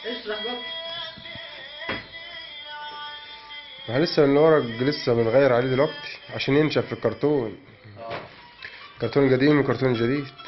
اشرح بقى ما لسه اللي ورا لسه بنغير عليه دلوقتي عشان ينشف في الكرتون اه الكرتون القديم والكرتون الجديد